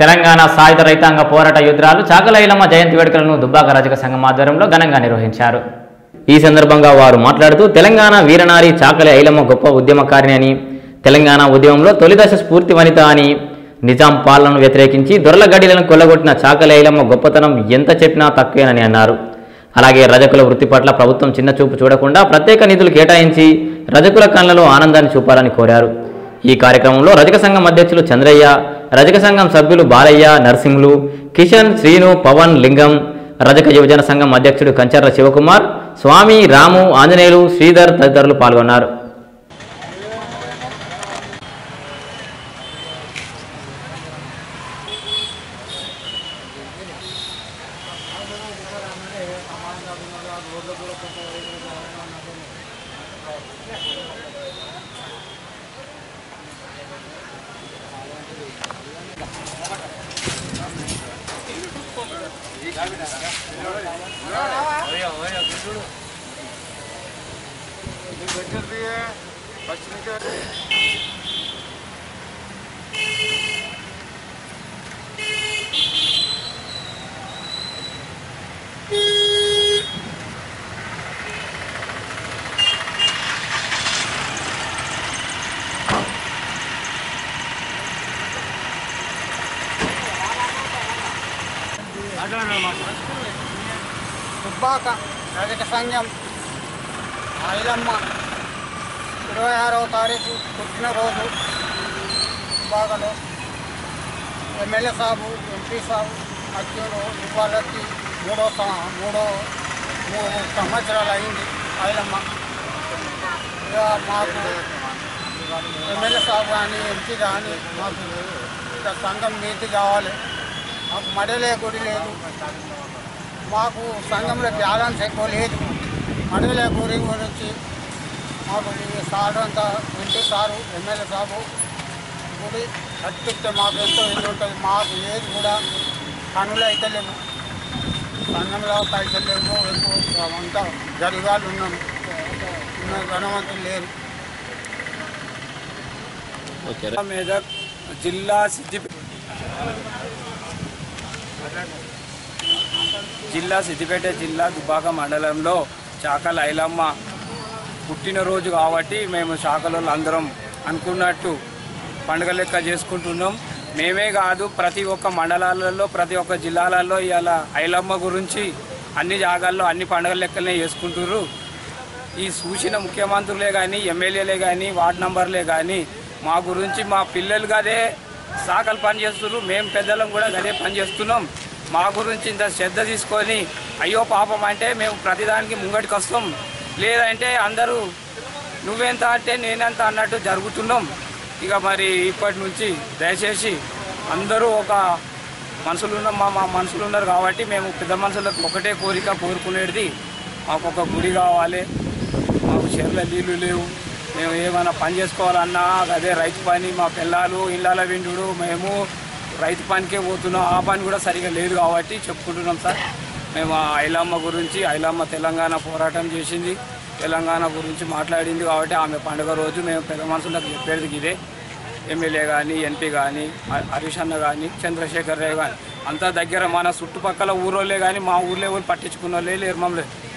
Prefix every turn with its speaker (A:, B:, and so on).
A: తెలంగాణ సాయుధ రైతాంగ పోరాట యుద్ధాలు చాకలైలమ్మ జయంతి వేడుకలను దుబ్బాక రజక సంఘం ఆధ్వర్యంలో ఘనంగా నిర్వహించారు ఈ సందర్భంగా వారు మాట్లాడుతూ తెలంగాణ వీరనారి చాకలి ఐలమ్మ గొప్ప ఉద్యమకారిణి అని తెలంగాణ ఉద్యమంలో తొలిదశ స్ఫూర్తి వనిత అని నిజాం పాలనను వ్యతిరేకించి దొరల గడిలను కొల్లగొట్టిన చాకలి ఐలమ్మ గొప్పతనం ఎంత చెప్పినా తక్కువేనని అన్నారు అలాగే రజకుల వృత్తి పట్ల ప్రభుత్వం చిన్న చూపు చూడకుండా ప్రత్యేక నిధులు కేటాయించి రజకుల కళ్ళలో ఆనందాన్ని చూపాలని కోరారు ఈ కార్యక్రమంలో రజక సంఘం అధ్యక్షులు చంద్రయ్య రజక సంఘం సభ్యులు బాలయ్య నర్సింహులు కిషన్ శ్రీను పవన్ లింగం రజక యువజన సంఘం అధ్యక్షుడు కంచర్ల శివకుమార్ స్వామి రాము ఆంజనేయులు శ్రీధర్ తదితరులు పాల్గొన్నారు
B: దుబ్బాక రజక సంఘం ఐలమ్మ ఇరవై ఆరవ తారీఖు పుట్టినరోజు దుబ్బాకలో ఎమ్మెల్యే సాబు ఎంపీ సాబు అధ్యయులు ఇవాళకి మూడో సం- మూడో మూడు సంవత్సరాలు అయింది ఐలమ్మ ఇక మాకు ఎమ్మెల్యే సాబు కానీ ఎంపీ కానీ మాకు ఇక సంఘం నీతి కావాలి మాకు మడలే గుడి లేదు మాకు సంఘంలో బ్యాలెన్స్ ఎక్కువ లేదు అడవిలే గురి గురించి మాకు ఈ సార్ అంతా ఎంపీ సారు ఎమ్మెల్యే సాబు గుడి కట్టిస్తే మాకు ఎంతో ఇది ఉంటుంది మాకు ఏది కూడా పనులు అయితే లేవు సంఘంలో పైసలు లేవు ఎక్కువ అంతా గరిగాలు ఉన్నాం ఉన్న ధనవంతులు లేరు
C: మెదక్ జిల్లా సిద్దిపేట జిల్లా సిద్దిపేట జిల్లా దుబాక మండలంలో చాకల ఐలమ్మ పుట్టినరోజు కాబట్టి మేము శాఖలో అందరం అనుకున్నట్టు పండుగ లెక్క చేసుకుంటున్నాం మేమే కాదు ప్రతి ఒక్క మండలాలలో ప్రతి ఒక్క జిల్లాలలో ఇవాళ ఐలమ్మ గురించి అన్ని జాగాల్లో అన్ని పండుగల లెక్కలనే చేసుకుంటుర్రు ఈ సూచన ముఖ్యమంత్రులే కానీ ఎమ్మెల్యేలే కానీ వార్డు నంబర్లే కానీ మా గురించి మా పిల్లలు గదే శాఖలు పనిచేస్తున్నారు మేము పెద్దలం కూడా గదే పని చేస్తున్నాం మా గురించి ఇంత శ్రద్ధ తీసుకొని అయ్యో పాపం అంటే మేము ప్రతిదానికి ముంగటికి వస్తాం లేదంటే అందరూ నువ్వెంత అంటే నేనెంత అన్నట్టు జరుగుతున్నాం ఇక మరి ఇప్పటి నుంచి దయచేసి అందరూ ఒక మనుషులు ఉన్నాం మా మా మనుషులు ఉన్నారు కాబట్టి మేము పెద్ద మనుషులకు ఒకటే కోరిక కోరుకునేది మాకు ఒక గుడి కావాలి మాకు చెర్ల నీళ్లు లేవు మేము ఏమైనా పని చేసుకోవాలన్నా అదే రైతు పని మా పిల్లలు ఇళ్ళ విండు మేము రైతు పనికే పోతున్నాం ఆ పని కూడా సరిగా లేదు కాబట్టి చెప్పుకుంటున్నాం సార్ మేము ఆ ఐలమ్మ గురించి ఐలమ్మ తెలంగాణ పోరాటం చేసింది తెలంగాణ గురించి మాట్లాడింది కాబట్టి ఆమె పండుగ రోజు మేము పెద్ద మనుషులకు చెప్పేది ఇదే ఎమ్మెల్యే కానీ ఎంపీ కానీ హరీష్ అన్న కానీ చంద్రశేఖర్ రావు కానీ అంతా దగ్గర మన చుట్టుపక్కల ఊరోళ్ళే కానీ మా ఊర్లో ఎవరు పట్టించుకున్న వాళ్ళే లేరు మమ్మల్ని